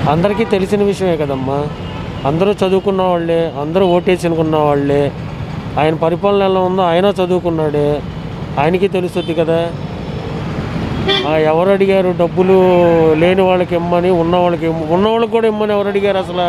అందరికీ తెలిసిన విషయమే కదమ్మా అందరూ చదువుకున్న వాళ్ళే అందరూ ఓటేసినుకున్న వాళ్ళే ఆయన పరిపాలన ఎలా ఉందో ఆయన చదువుకున్నాడే ఆయనకి తెలుస్తుంది కదా ఆ, ఎవరు అడిగారు డబ్బులు లేని వాళ్ళకి ఇమ్మని ఉన్న వాళ్ళకి ఇమ్మ- ఉన్న వాళ్ళకి కూడా ఇమ్మని ఎవరు అడిగారు అసలు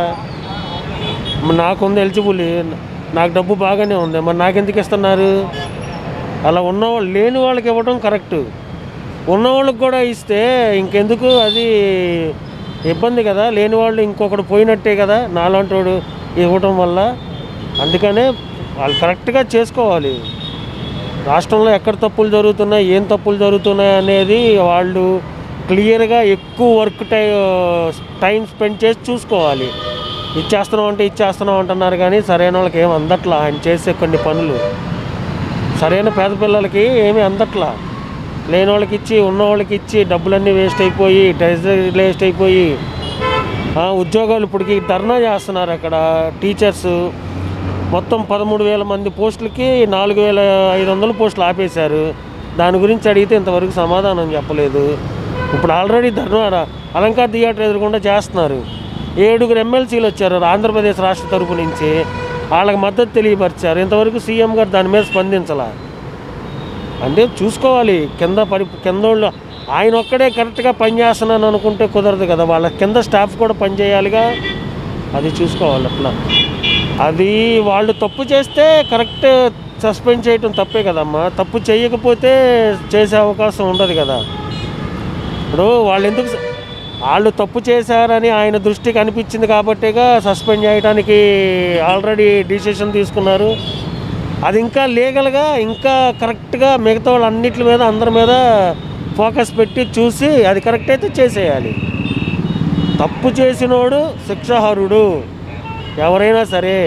మరి నాకుంది ఎలిజిబుల్ నాకు డబ్బు బాగానే ఉంది మరి నాకెందుకు ఇస్తున్నారు అలా ఉన్నవాళ్ళు లేని వాళ్ళకి ఇవ్వడం కరెక్ట్ ఉన్నవాళ్ళకి కూడా ఇస్తే ఇంకెందుకు అది ఇబ్బంది కదా లేని వాళ్ళు ఇంకొకడు పోయినట్టే కదా నాలాంటోడు ఇవ్వడం వల్ల అందుకనే వాళ్ళు కరెక్ట్గా చేసుకోవాలి రాష్ట్రంలో ఎక్కడ తప్పులు జరుగుతున్నాయి ఏం తప్పులు జరుగుతున్నాయి అనేది వాళ్ళు క్లియర్గా ఎక్కువ వర్క్ టై టైం స్పెండ్ చేసి చూసుకోవాలి ఇచ్చేస్తున్నాం అంటే ఇచ్చేస్తున్నాం అంటున్నారు కానీ సరైన వాళ్ళకి ఏం అందట్లా ఆయన చేసే కొన్ని పనులు సరైన పేద పిల్లలకి ఏమీ అందట్లా లేని వాళ్ళకి ఇచ్చి ఉన్న వాళ్ళకి ఇచ్చి డబ్బులన్నీ వేస్ట్ అయిపోయి ట్రెజరీ వేస్ట్ అయిపోయి ఆ, ఉద్యోగాలు ఇప్పటికి ధర్నా చేస్తున్నారు అక్కడ టీచర్స్ మొత్తం పదమూడు వేల మంది పోస్టులకి నాలుగు వేల ఐదు వందల పోస్టులు ఆపేశారు దాని గురించి అడిగితే ఇంతవరకు సమాధానం చెప్పలేదు ఇప్పుడు ఆల్రెడీ ధర్నా అలంకార్ థియేటర్ ఎదురుకుండా చేస్తున్నారు ఏడుగురు ఎమ్మెల్సీలు వచ్చారు ఆంధ్రప్రదేశ్ రాష్ట్ర తరపు నుంచి వాళ్ళకి మద్దతు తెలియపరిచారు ఇంతవరకు సీఎం గారు దాని మీద స్పందించాల అంటే చూసుకోవాలి కింద పడి కింద వాళ్ళు ఆయన ఒక్కడే కరెక్ట్గా పనిచేస్తున్నాను అనుకుంటే కుదరదు కదా వాళ్ళ కింద స్టాఫ్ కూడా పనిచేయాలిగా అది చూసుకోవాలి అట్లా అది వాళ్ళు తప్పు చేస్తే కరెక్ట్ సస్పెండ్ చేయటం తప్పే కదమ్మా తప్పు చేయకపోతే చేసే అవకాశం ఉండదు కదా ఇప్పుడు వాళ్ళు ఎందుకు స- వాళ్ళు తప్పు చేశారని ఆయన దృష్టికి అనిపించింది కాబట్టేగా సస్పెండ్ చేయడానికి ఆల్రెడీ డిసిషన్ తీసుకున్నారు అది ఇంకా లీగల్గా ఇంకా కరెక్ట్గా మిగతా వాళ్ళు అన్నిటి మీద అందరి మీద ఫోకస్ పెట్టి చూసి అది కరెక్ట్ అయితే చేసేయాలి తప్పు చేసినోడు శిక్షార్హుడు ఎవరైనా సరే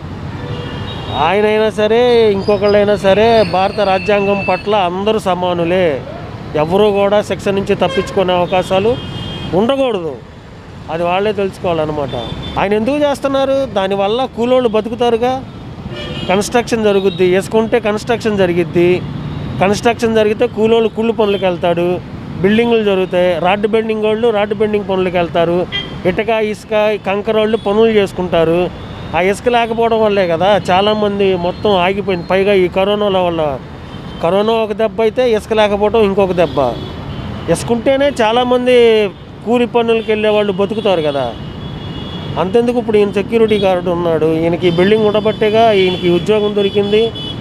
ఆయనైనా సరే ఇంకొకళ్ళైనా సరే భారత రాజ్యాంగం పట్ల అందరూ సమానులే ఎవరు కూడా శిక్ష నుంచి తప్పించుకునే అవకాశాలు ఉండకూడదు అది వాళ్ళే తెలుసుకోవాలన్నమాట ఆయన ఎందుకు చేస్తున్నారు దానివల్ల కూలోళ్ళు బతుకుతారుగా కన్స్ట్రక్షన్ జరుగుద్ది వేసుకుంటే కన్స్ట్రక్షన్ జరిగిద్ది కన్స్ట్రక్షన్ జరిగితే కూలోళ్ళు కూలి పనులకు వెళ్తాడు బిల్డింగులు జరుగుతాయి రాడ్ బెండింగ్ వాళ్ళు రాడ్ బెండింగ్ పనులకు వెళ్తారు ఇటుక ఇసుక కంకర వాళ్ళు పనులు చేసుకుంటారు ఆ ఇసుక లేకపోవడం వల్లే కదా చాలామంది మొత్తం ఆగిపోయింది పైగా ఈ కరోనాల వల్ల కరోనా ఒక దెబ్బ అయితే ఇసుక లేకపోవడం ఇంకొక దెబ్బ ఇసుకుంటేనే చాలామంది కూలి పనులకు వెళ్ళే వాళ్ళు బతుకుతారు కదా అంతెందుకు ఇప్పుడు ఈయన సెక్యూరిటీ గార్డు ఉన్నాడు ఈయనకి ఈ బిల్డింగ్ ఉండబట్టేగా ఈయనకి ఈ ఉద్యోగం దొరికింది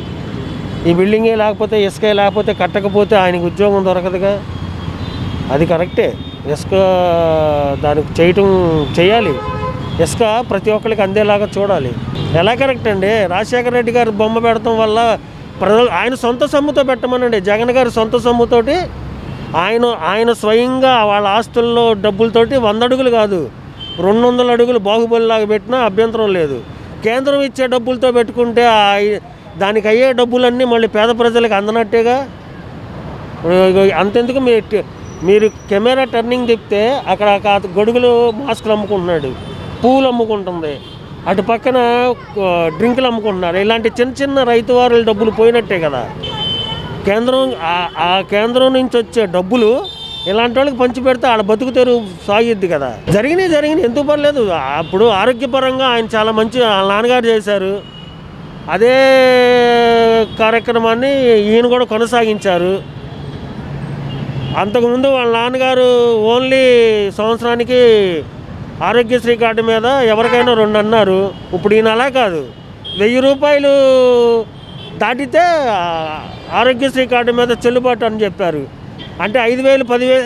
ఈ బిల్డింగే లేకపోతే ఇసుకే లేకపోతే కట్టకపోతే ఆయనకి ఉద్యోగం దొరకదుగా అది కరెక్టే ఇసుక దానికి చేయటం చేయాలి ఇసుక ప్రతి ఒక్కరికి అందేలాగా చూడాలి ఎలా కరెక్ట్ అండి రాజశేఖర రెడ్డి గారు బొమ్మ పెడతాం వల్ల ప్రజలు ఆయన సొంత సొమ్ముతో పెట్టమనండి జగన్ గారి సొంత సొమ్ముతోటి ఆయన ఆయన స్వయంగా వాళ్ళ ఆస్తుల్లో డబ్బులతోటి వంద అడుగులు కాదు రెండు వందల అడుగులు బాహుబలిలాగా పెట్టినా అభ్యంతరం లేదు కేంద్రం ఇచ్చే డబ్బులతో పెట్టుకుంటే ఆ- దానికి అయ్యే డబ్బులన్నీ మళ్ళీ పేద ప్రజలకు అందనట్టేగా అంతెందుకు మీరు ట- మీరు కెమెరా టర్నింగ్ తిప్పితే అక్కడ ఒక అత- గొడుగులు మాస్కులు అమ్ముకుంటున్నాడు పూలు అమ్ముకుంటుంది అటు పక్కన ఆ, డ్రింకులు అమ్ముకుంటున్నారు ఇలాంటి చిన్న చిన్న రైతువారుల డబ్బులు పోయినట్టే కదా కేంద్రం ఆ- ఆ కేంద్రం నుంచి వచ్చే డబ్బులు ఇలాంటి వాళ్ళకి పంచి పెడితే ఆడ బతుకు తెరువు సాగిద్ది కదా జరిగినాయి జరిగినాయి ఎందుకు పర్లేదు అప్పుడు ఆరోగ్యపరంగా ఆయన చాలా మంచి వాళ్ళ నాన్నగారు చేశారు అదే కార్యక్రమాన్ని ఈయన కూడా కొనసాగించారు అంతకుముందు వాళ్ళ నాన్నగారు ఓన్లీ సంవత్సరానికి ఆరోగ్యశ్రీ కార్డు మీద ఎవరికైనా రెండు అన్నారు ఇప్పుడు ఈయన అలా కాదు వెయ్యి రూపాయలు దాటితే ఆ, ఆరోగ్యశ్రీ కార్డు మీద చెల్లుబాటు అని చెప్పారు అంటే ఐదు వేలు పదివేలు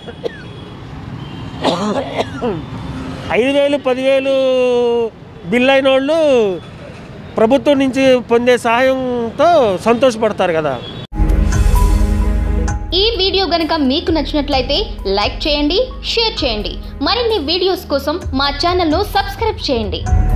ఐదు వేలు పదివేలు బిల్ అయిన వాళ్ళు ప్రభుత్వం నుంచి పొందే సహాయంతో సంతోషపడతారు కదా ఈ వీడియో గనుక మీకు నచ్చినట్లయితే లైక్ చేయండి షేర్ చేయండి మరిన్ని వీడియోస్ కోసం మా ఛానల్ను సబ్స్క్రైబ్ చేయండి